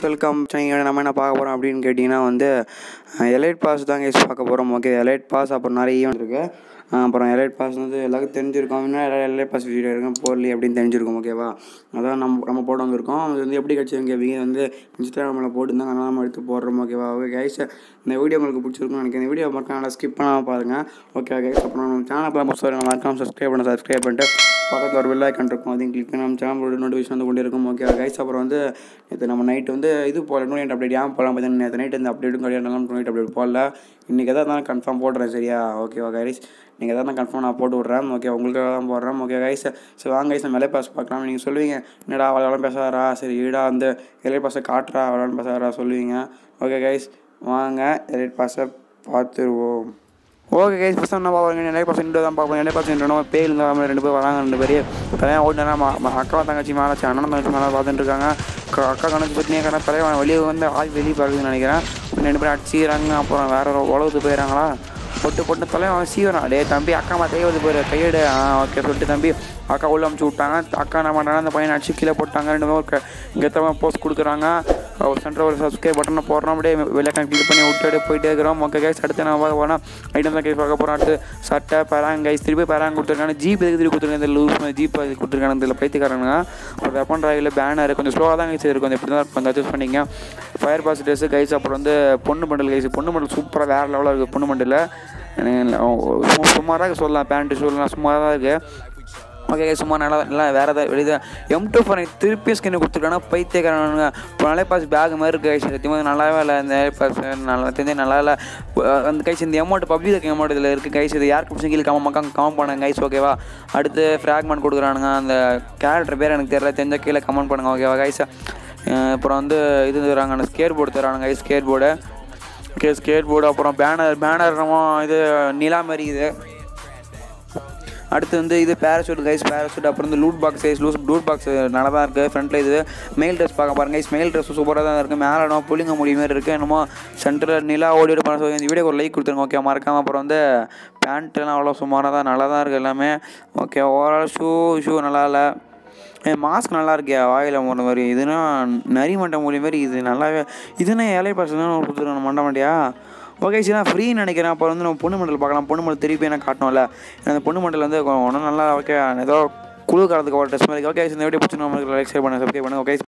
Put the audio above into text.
welcome நம்ம என்ன பார்க்க போகிறோம் அப்படின்னு கேட்டிங்கன்னா வந்து எலைட் பாஸ் தான் கைஸ் பார்க்க போகிறோம் ஓகே எலைட் பாஸ் அப்புறம் நிறைய ஈவெண்ட் இருக்குது அப்புறம் எலைட் பாஸ் வந்து எல்லாருக்கும் தெரிஞ்சிருக்கும் இன்னும் எலைட் பாஸ் வீடியோ இருக்கும் போர்லி அப்படின்னு தெரிஞ்சிருக்கும் ஓகேவா அதான் நம்ம நம்ம போட்டு வந்திருக்கோம் அது வந்து எப்படி கிடச்சிங்க கேட்பீங்க வந்து இன்ஸ்டாகிராமில் போட்டுருந்தாங்க அதனால் நம்ம எடுத்து போடுறோம் ஓகேவா ஓகே கைஸ் இந்த வீடியோ உங்களுக்கு பிடிச்சிருக்கும்னு நினைக்கிறேன் இந்த வீடியோ மறக்காம நல்லா ஸ்கிப் பண்ணாமல் பாருங்கள் ஓகே கைஸ் அப்புறம் நம்ம சேனல் பார்க்க சார் மறக்காம சப்ஸ்கிரைப் பண்ண சப்ஸ்கிரைப் பண்ணிட்டு பக்கத்தில் ஒரு பெல் ஐக்கன் இருக்கும் அதையும் கிளிக் பண்ணி நம்ம சேனலோட நோட்டிஃபிகேஷன் வந்து கொண்டே இருக்கும் ஓகே கைஸ் அப்புறம் வந்து நேற்று நம்ம நைட் வந்து இது போல டூ நைட் அப்டேட் ஏன் போகலாம் பார்த்தீங்கன்னா நேற்று நைட் இந்த அப்டேட்டும் கிடையாது நல்லா டூ நைட் அப்டேட் போடல இன்றைக்கி எதாவது நான் கன்ஃபார்ம் போடுறேன் சரியா ஓகேவா கைஸ் நீங்கள் எதாவது நான் கன்ஃபார்ம் நான் போட்டு விட்றேன் ஓகே உங்களுக்காக தான் போடுறேன் ஓகே கைஸ் சரி வாங்க கைஸ் நம்ம பாஸ் பார்க்கலாம் நீங்கள் சொல்லுவீங்க என்னடா அவ்வளோ பேசாரா சரி ஈடா வந்து இலை பாஸை காட்டுறா அவ்வளோ பேசாரா சொல்லுவீங்க ஓகே கைஸ் வாங்க இலை பாஸை பார்த்துருவோம் ஓகே கைஸ் ஃபஸ்ட் என்ன பார்ப்பாங்க நிறைய பர்சன்ட் தான் பார்ப்போம் நிறைய பர்சன்ட் நம்ம பேர் இருந்தால் ரெண்டு பேர் வராங்க ரெண்டு பேர் கல்யாணம் ஓடினா அக்கா தங்கச்சி மேலே அண்ணன் தங்கச்சி மேலே பார்த்துட்டு இருக்காங்க அக்கா அக்கா கணக்கு பற்றி கடை பழைய வெளியே வந்து ஆள் வெளியே பார்க்குதுன்னு நினைக்கிறேன் ரெண்டு பேரும் அடிச்சுக்கிறாங்க அப்புறம் வேற ஒரு உலகத்துக்கு போயிடறாங்களா பொட்டு பொட்டு தொலை அவன் சீவரான் டே தம்பி அக்கா மா தைவது போயிரு கையெடு ஆ ஓகே சொல்லிட்டு தம்பி அக்கா உள்ள அமுச்சு விட்டாங்க அக்கா என்ன பண்ணுறாங்க அந்த பையனை அடிச்சு கீழே போட்டாங்க ரெண்டு பேரும் கெத்தமாக போஸ்ட் கொடுக்குறாங்க ஒரு சென்டர் ஒரு சப்ஸ்கிரைப் பட்டனை போடுறோம் அப்படியே வெளியே கிளிக் பண்ணி விட்டுட்டு போயிட்டே இருக்கிறோம் ஓகே கைஸ் அடுத்து நான் பார்க்க போனால் ஐட்டம் தான் கைஸ் பார்க்க போகிறோம் அடுத்து சட்டை பேராங்க கைஸ் திருப்பி பேராங்க கொடுத்துருக்காங்க ஜீப் எதுக்கு திருப்பி கொடுத்துருக்காங்க இந்த லூஸ் ஜீப் அது கொடுத்துருக்காங்க இதில் பைத்தியக்காரங்க ஒரு வெப்பன் டிரைவில் பேனர் கொஞ்சம் ஸ்லோவாக தான் கைஸ் இருக்கும் எப்படி தான் கொஞ்சம் அட்ஜஸ்ட் பண்ணிங்க ஃபயர் பாஸ் ட்ரெஸ்ஸு கைஸ் அப்புறம் வந்து பொண்ணு மண்டல் கைஸ் பொண்ணு மண்டல் சூப்பராக வேறு லெவலில் இருக்குது பொண்ணு மண்டலில் சுமாராக சொல்லலாம் பேண்ட்டு சொல்லலாம் சுமாராக தான் இருக்குது ஓகே சும்மா நல்லா நல்லா வேறு ஏதாவது வெளியே எம் டூ ஃபோர் திருப்பி ஸ்கின் கொடுத்துருக்காங்க பைத்தியக்காரனுங்க இப்போ நல்ல பாஸ் பேக் மாதிரி இருக்குது கைஸ் சத்தியமாக நல்லாவே இல்லை இந்த பாஸ் நல்லா தெரிஞ்சு நல்லா இல்லை அந்த கைஸ் இந்த அமௌண்ட் பப்ளிக் இருக்க அமௌண்ட் இதில் இருக்குது கைஸ் இது யாருக்கு பிடிச்சி கீழே கம்ம மக்கள் கமெண்ட் பண்ணுங்க கைஸ் ஓகேவா அடுத்து ஃப்ராக்மெண்ட் கொடுக்குறானுங்க அந்த கேரக்டர் பேர் எனக்கு தெரியல தெரிஞ்ச கீழே கமெண்ட் பண்ணுங்க ஓகேவா கைஸ் அப்புறம் வந்து இது தராங்க அந்த ஸ்கேட் போர்டு தரானுங்க guys skateboard okay skateboard அப்புறம் பேனர் பேனர் நம்ம இது நிலா மாதிரி இது அடுத்து வந்து இது பேராசூட் கைஸ் பேராசூட் அப்புறம் வந்து loot box guys loose loot box நல்லா தான் இருக்குது ஃப்ரண்ட்டில் இது மெயில் ட்ரெஸ் பார்க்க பாருங்க கைஸ் மெயில் ட்ரெஸ் சூப்பராக தான் இருக்குது மேலே நம்ம புளிங்க முடி மாதிரி இருக்குது என்னமோ சென்டரில் நிலா ஓடி பண்ண சொல்லி இந்த வீடியோ ஒரு லைக் கொடுத்துருங்க ஓகே மறக்காமல் அப்புறம் வந்து பேண்ட்லாம் அவ்வளோ சுமாராக தான் நல்லா தான் இருக்குது எல்லாமே ஓகே ஓவரால் ஷூ ஷூ நல்லா இல்லை மாஸ்க் நல்லா இருக்கே வாயில் போன மாதிரி இதுனா நரி மண்டை மொழி மாதிரி இது நல்லாவே இதுனா ஏழை பாசம் தான் கொடுத்துருக்கணும் மண்டை மண்டையா ஓகே சரி நான் ஃப்ரீ நினைக்கிறேன் அப்போ வந்து நம்ம பொண்ணு மண்டல் பார்க்கலாம் பொண்ணு மண்டல் திருப்பி எனக்கு காட்டணும்ல அந்த பொண்ணு மண்டல் வந்து ஒன்றும் நல்லா ஓகே ஏதோ குழு காலத்துக்கு ஒரு ட்ரெஸ் மாதிரி ஓகே இந்த வீடியோ பிடிச்சி நம்மளுக்கு லைக் ஷேர் பண்ண சப்ஸ்கிரைப் பண்ணுங்க ஓகே